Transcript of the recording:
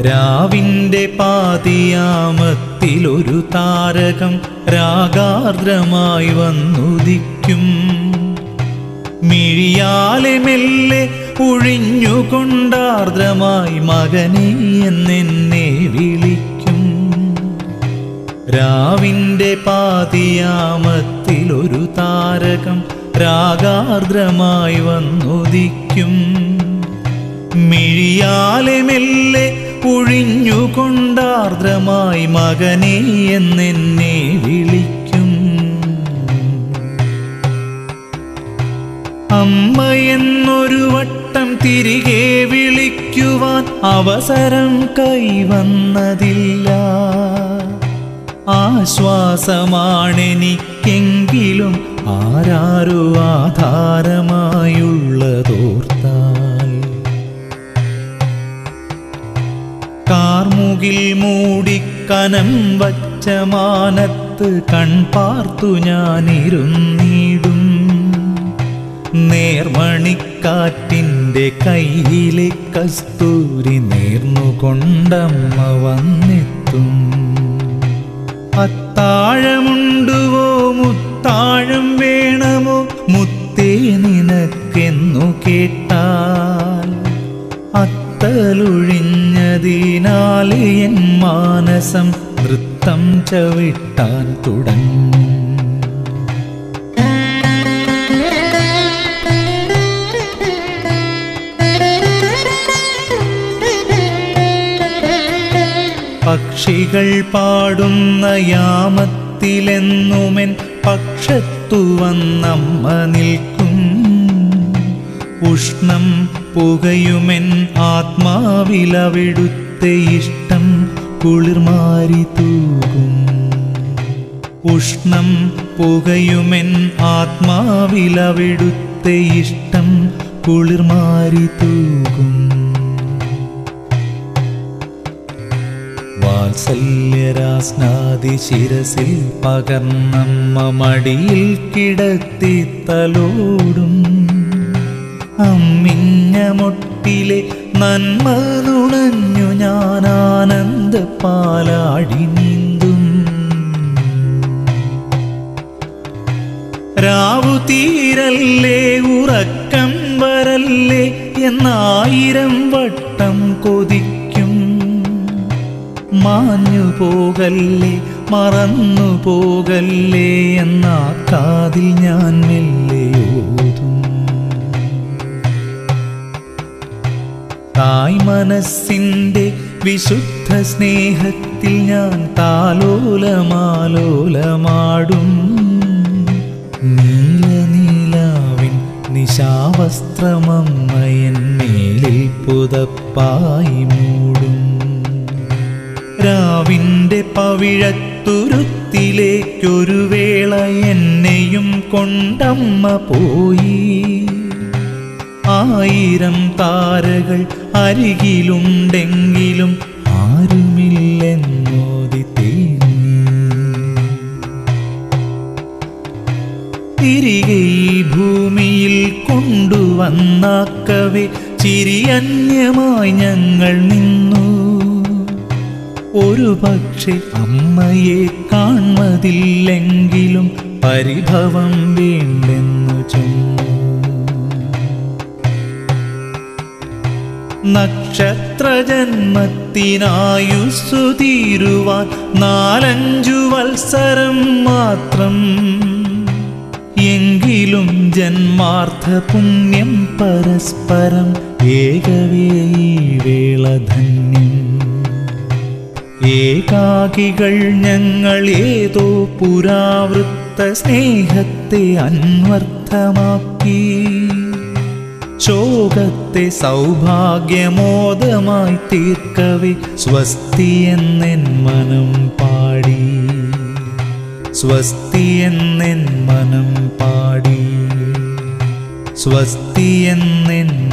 രാവിന്റെ പാതിയാമത്തിലൊരു താരകം രാഗാർദ്രമായി വന്നുദിക്കും മിഴിയാലെ മെല്ലെ ഒഴിഞ്ഞുകൊണ്ടാർദ്രമായി മകനെ എന്നെന്നെ വിളിക്കും രാവിന്റെ പാതിയാമത്തിലൊരു താരകം രാഗാർദ്രമായി വന്നുദിക്കും മിഴിയാലെ മെല്ലെ ഒഴിഞ്ഞുകൊണ്ടാർദ്രമായി മകനെ എന്നെന്നെ വിളിക്കും അമ്മ എന്നൊരു വട്ടം തിരികെ വിളിക്കുവാൻ അവസരം കൈവന്നതില്ല ആശ്വാസമാണെനിക്കെങ്കിലും ആരാരോ ആധാരമായുള്ളതോർത്താൽ കാർമുകിൽ മൂടിക്കനം വച്ച മാനത്ത് കൺപാർത്തു ഞാനിരുന്നിടും നേർമണിക്കാറ്റിൻ്റെ കയ്യിലെ കസ്തൂരി നേർന്നുകൊണ്ടമ്മ വന്നെത്തും അത്താഴമുണ്ടുവോ മുത്താഴം വേണമോ മുത്തേ നിനക്കെന്നു കേട്ടാൽ അത്തലൊഴിഞ്ഞതിനാലെ എൻ മാനസം നൃത്തം ചവിട്ടാൻ തുടങ്ങും പക്ഷികൾ പാടുന്ന യാമത്തിലെന്നുമെൻ പക്ഷത്തു വന്നമ്മ നിൽക്കും ഉഷ്ണം പുകയുമെൻ ആത്മാവിലവിടുത്തെ ഇഷ്ടം കുളിർമാരി തൂകും ഉഷ്ണം പുകയുമെൻ ആത്മാവിലവിടുത്തെ ഇഷ്ടം കുളിർമാരി തൂകും വാത്സല്യരാസ്നാദി ശിരസിൽ പകർന്നമ്മ മടിയിൽ കിടത്തി തലോടും അമ്മിഞ്ഞ മൊട്ടിലെ നന്മ നുണഞ്ഞു ഞാൻ ആനന്ദ പാലാടി നീന്തും രാവു തീരല്ലേ ഉറക്കം വരല്ലേ എന്നായിരം വട്ടം കൊതിക്കും മാഞ്ഞു പോകല്ലേ മറന്നു പോകല്ലേ എന്നാ കാതിൽ ഞാൻ മെല്ലെ ഓതും തായ് മനസ്സിൻ്റെ വിശുദ്ധ സ്നേഹത്തിൽ ഞാൻ താലോലമാലോലമാടും നീല നീലാവിൻ നിശാവസ്ത്രമമ്മയൻ മേലിൽ പുതപ്പായി മൂടും രാവിൻ്റെ പവിഴത്തുരുത്തിലേക്കൊരു വേള എന്നെയും കൊണ്ടമ്മ പോയി ആയിരം താരകൾ അരികിലുണ്ടെങ്കിലും ആരുമില്ലെന്നോതി തേങ്ങി തിരികെ ഈ ഭൂമിയിൽ കൊണ്ടുവന്നാക്കവേ ചിരിയന്യമായി ഞങ്ങൾ നിന്നു ഒരു പക്ഷെ അമ്മയെ കാൺമതില്ലെങ്കിലും പരിഭവം വേണ്ടെന്നു ചൊന്നു നക്ഷത്രജന്മത്തിനായുസ്സു തീരുവാൻ നാലഞ്ചു വത്സരം മാത്രം എങ്കിലും ജന്മാർത്ഥ പുണ്യം പരസ്പരം ഏകവേ ഈ വേള ധന്യം ഏകാകികൾ ഞങ്ങൾ ഏതോ പുരാവൃത്ത സ്നേഹത്തെ അന്വർത്ഥമാക്കി ശോകത്തെ സൗഭാഗ്യമോദമായി തീർക്കവേ സ്വസ്തി എന്നെൻ മനം പാടി സ്വസ്തി എന്നെൻ മനം പാടി സ്വസ്തി എന്നെൻ